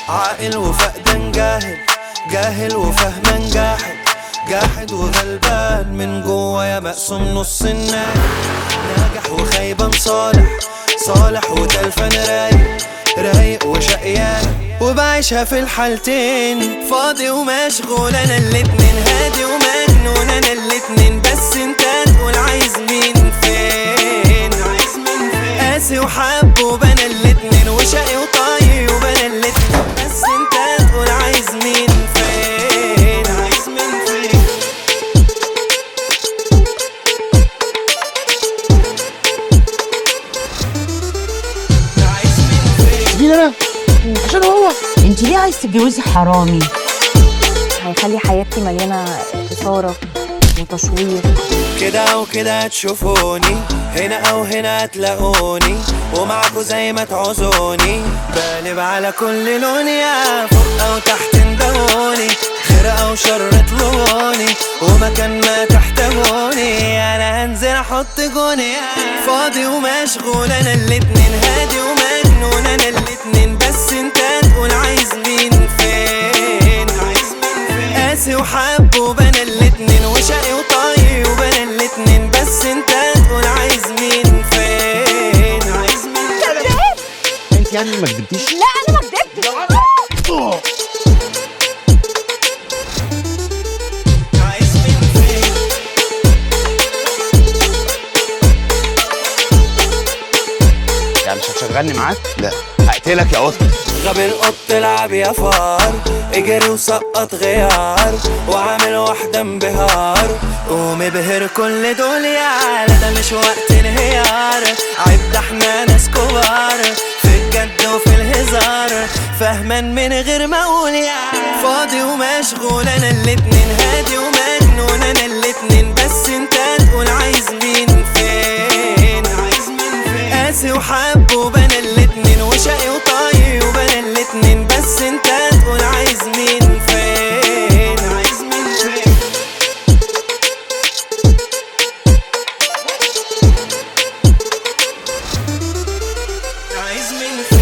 عاقل وفقدان جاهل جاهل وفهمان جاحد جاحد وغلبان من جوا يا مقسوم نص الناس ناجح وخيبان صالح صالح وتلفان رايق رايق وشقيان وبعيشها في الحالتين فاضي ومشغول انا الاتنين هادي ومجنون انا الاتنين بس انت تقول عايز مين فين عايز مين فين قاسي وحب وبنا الاتنين وشقي وطايق وبنا الاتنين بس انت تقول عايز مين فين عايز مين فين عايز مين فين مين انا عشان هو انت ليه عايز تتجوزي حرامي هيخلي حياتي مليانه اثاره وتشويق كده او كده هتشوفوني هنا او هنا هتلاقوني ومعاكوا زي ما تعوزوني بقلب على كل لون يا فوق او تحت ندوني خير او شر اطلبوني ومكان ما تحتاجوني انا هنزل احط جوني فاضي ومشغول انا الاتنين هادي ومجنون انا الاتنين بس انت تقول عايز مين فين عايز مين فين قاسي وحب وبنا الاتنين وشقي وطايق وبنا الاتنين بس انت تقول عايز مين فين عايز مين فين انت يعني ما كدبتيش لا انا ما كدبتش عايز مين فين يعني مش هتشغلني معاك لا هقتلك يا قط غاب القط العب يا فار اجري وسقط غيار وعامل واحدة انبهار ومبهر كل دول يا ده مش وقت انهيار عيب ده احنا ناس كبار في الجد وفي الهزار فهمان من غير ما اقول يا فاضي ومشغول انا الاتنين هادي ومجنون انا الاتنين بس انت تقول عايز مين فين عايز مين فين قاسي وحب وبنا الاتنين وشقي وطايق وبنا الاتنين بس انت تقول عايز مين فين عايز مين فين عايز مين فين